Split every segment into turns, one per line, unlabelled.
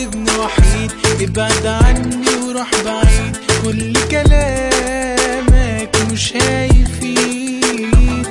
وسيبني وحيد ابعد عني وروح بعيد كل كلامك مش هيفيد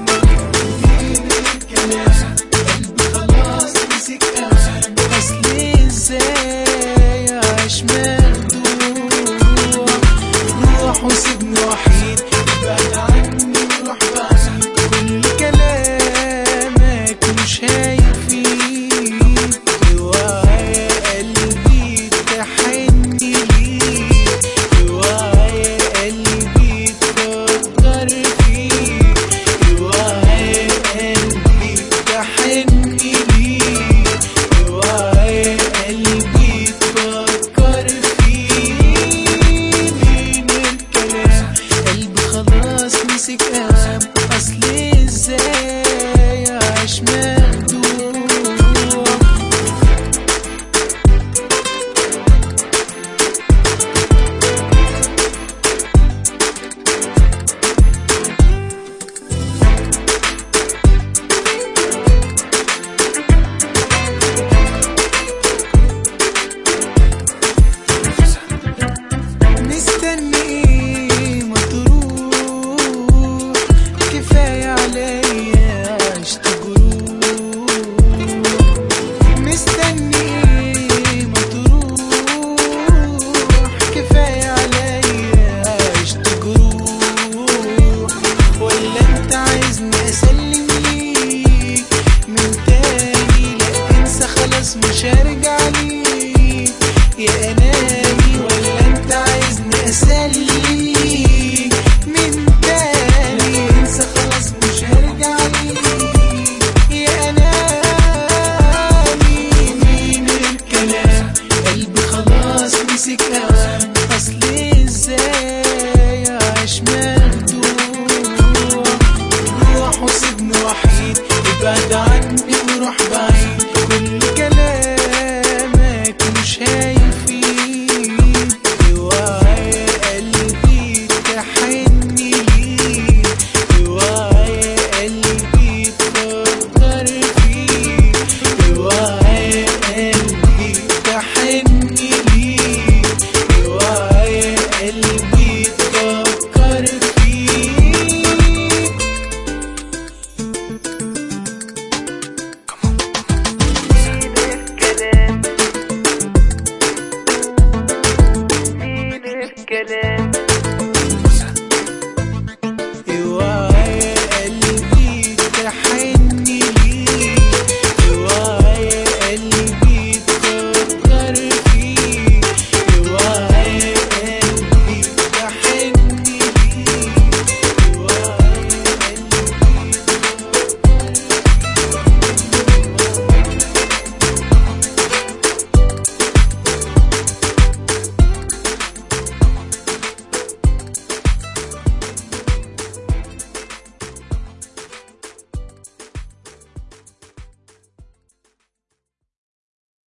كلام قلبي خلاص مسك أمان أصل ازاي أعيش مخدوع روح وسيبني وحيد ابعد عني وروح بعيد كل كلامك مش هيفيد جوايا قلبي تحني ليك جوايا قلبي تفكر فيك جوايا قلبي تحني ليك جوايا قلبي تفكر فيك من الكلام قلبي خلاص مسك أوام أصل ازاي أعيش مخدوع مستني ايه ما تروح كفاية عليا عشت جروح مستني ايه ما تروح كفاية عليا عشت جروح ولا انت عايزني اسلم ليك من تاني لا انسى خلاص مش هرجع ليك يا انا